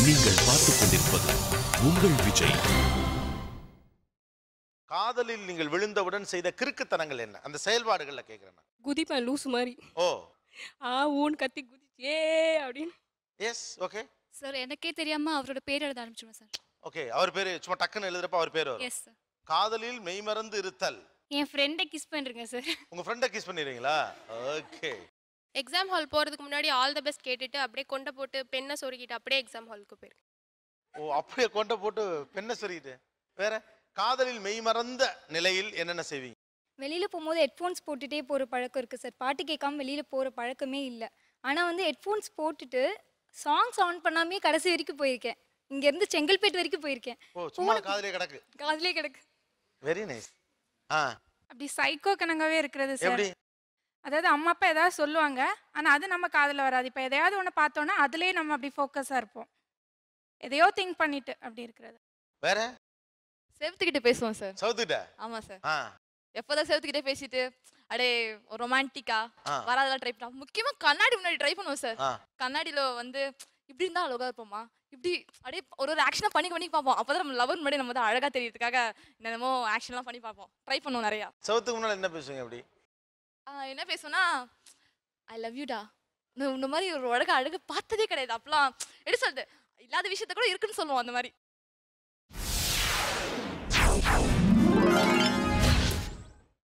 நீங்கள் பார்த்துக் கொண்டிருப்பது உங்கள் விஜய் காதலில் நீங்கள் விழுந்தவுடன் செய்த கிறுக்குத்தனங்கள் என்ன அந்த செயல்பாடுகள்ல கேக்குறேன் நான். குதிப்பேன் லூஸ் மாதிரி ஓ ஆ ஊன்னு கத்தி குதிச்சு ஏ அப்படின்னு எஸ் ஓகே சார் எனக்கே தெரியாம அவரோட பேர் எழுத ஆரம்பிச்சிடுவேன் சார் ஓகே அவர் பேரு சும்மா டக்குன்னு எழுதுறப்ப அவர் பேர் வரும் எஸ் சார் காதலில் மெய்மறந்து இருத்தல் என் ஃப்ரெண்டை கிஸ் பண்ணிருக்கேன் சார் உங்க ஃப்ரெண்டை கிஸ் பண்ணிடுறீங்களா ஓகே எக்ஸாம் ஹால் போகிறதுக்கு முன்னாடி ஆல் த பெஸ்ட் கேட்டுட்டு அப்படியே கொண்டை போட்டு பெண்ணை சொருகிட்டு அப்படியே எக்ஸாம் ஹாலுக்கு போயிருக்கேன் ஓ அப்படியே கொண்ட போட்டு பெண்ணை சொல்லிட்டு வேற காதலில் மெய்மறந்த நிலையில் என்னென்ன செய்வீங்க வெளியில் போகும்போது ஹெட்ஃபோன்ஸ் போட்டுட்டே போகிற பழக்கம் இருக்குது சார் பாட்டு கேட்காம வெளியில் போகிற பழக்கமே இல்லை ஆனால் வந்து ஹெட்ஃபோன்ஸ் போட்டுட்டு சாங்ஸ் ஆன் பண்ணாமே கடைசி வரைக்கும் போயிருக்கேன் இங்கேருந்து செங்கல்பேட்டு வரைக்கும் போயிருக்கேன் ஓ சும்மா காதலே கிடக்கு காதலே கிடக்கு வெரி நைஸ் ஆ அப்படி சைக்கோ கணங்காவே இருக்கிறது சார் எப்படி அதாவது அம்மா அப்பா ஏதாவது சொல்லுவாங்க ஆனா அது நம்ம காதுல வராது இப்போ எதையாவது ஒன்று பார்த்தோன்னா அதுலயே நம்ம அப்படி ஃபோக்கஸாக இருப்போம் எதையோ திங்க் பண்ணிட்டு அப்படி இருக்கிறது வேற செவத்துக்கிட்ட பேசுவோம் சார் சவுத்துட்ட ஆமா சார் ஆ எப்போதான் செவத்துக்கிட்டே பேசிட்டு அடே ரொமான்டிக்கா ஆ. வராதெல்லாம் ட்ரை பண்ணோம் முக்கியமா கண்ணாடி முன்னாடி ட்ரை பண்ணுவோம் சார் ஆ. கண்ணாடியில வந்து இப்படி இருந்தா அழகா இருப்போமா இப்படி அப்படியே ஒரு ஒரு ஆக்ஷனை பண்ணி பண்ணி பார்ப்போம் அப்பதான் நம்ம லவர் முன்னாடி நம்ம தான் அழகா தெரியறதுக்காக என்னென்னமோ ஆக்ஷன்லாம் பண்ணி பார்ப்போம் ட்ரை பண்ணுவோம் நிறையா சவுத்துக்கு முன்னால என்ன பேசுவீங்க அப்படி ஆ, என்ன பேசுவோம்னா ஐ லவ் யூடா இந்த மாதிரி ஒரு அழகா அழகு பார்த்ததே கிடையாது அப்பலாம் எப்படி சொல்றது இல்லாத விஷயத்த கூட இருக்குன்னு சொல்லுவோம் அந்த மாதிரி